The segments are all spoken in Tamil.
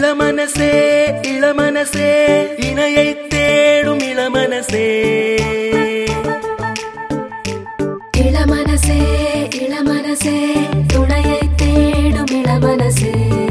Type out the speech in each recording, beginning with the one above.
இளமனசே இளமனசே இணையை தேடும் இளமனசே இளமனசே இளமனசே துணையை தேடும் இளமனசே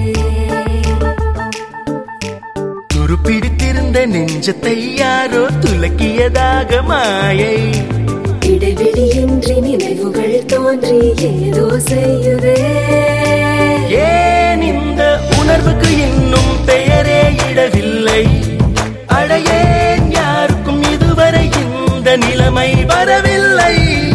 துருப்பிடித்திருந்த நெஞ்சத்தை யாரோ துலக்கியதாக மாயை இடைவெளியின்றி நினைவுகள் தோன்றி ஏதோ செய்யுதே ஏன் இந்த உணர்வுக்கு இன்னும் பெயரே இடவில்லை அடையேன் யாருக்கும் இதுவரை இந்த நிலைமை வரவில்லை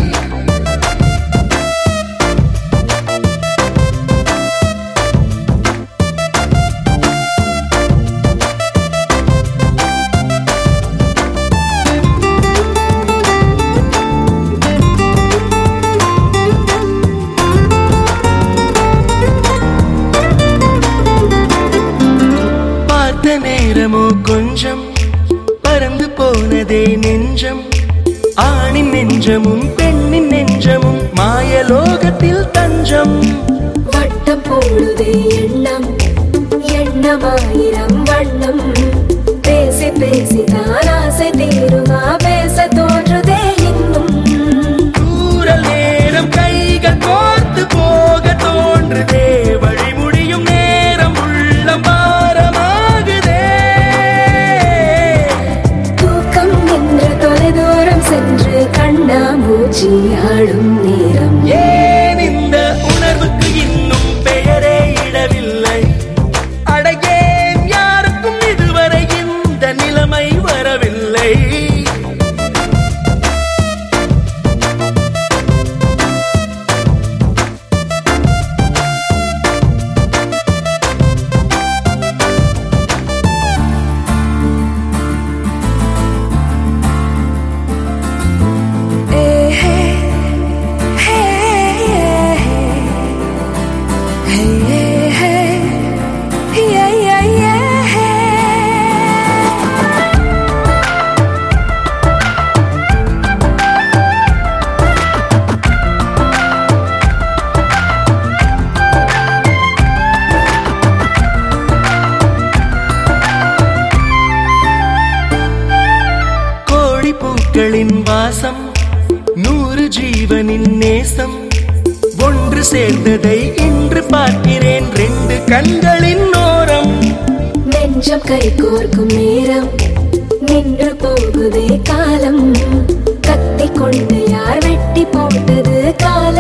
பார்த்த நேரமோ கொஞ்சம் பறந்து போனதே நெஞ்சம் ஆணின் நெஞ்சமும் பெண்ணின் நெஞ்சமும் மாயலோகத்தில் தஞ்சம் வட்டம் போடுதே எண்ணம் எண்ணமாயிரம் வண்ணம் பேசி பேசி தான் ஆசை தீருமா பேச தோன்றுதே இன்னும் தூரல் நேரம் கைகள் கோர்த்து போக தோன்றுதே வழி முடியும் நேரம் உள்ளம் பாரமாகுதே தூக்கம் என்று தொலைதூரம் சென்று கண்ணாமூச்சி ஆடும் நேரம் ஏன் இந்த உணர்வுக்கு இன்னும் பெயரே இடவில்லை அடையேன் யாருக்கும் இதுவரை இந்த நிலைமை வரவில்லை கோடி பூக்களின் வாசம் நூறு ஜீவனின் நேசம் ஒன்று சேர்ந்ததை இன்று பார்க்கிறேன் ரெண்டு கண்களின் ஓரம் நெஞ்சம் கை கோர்க்கும் நேரம் நின்று போகுதே காலம் கத்தி கொண்டு யார் வெட்டி போட்டது கால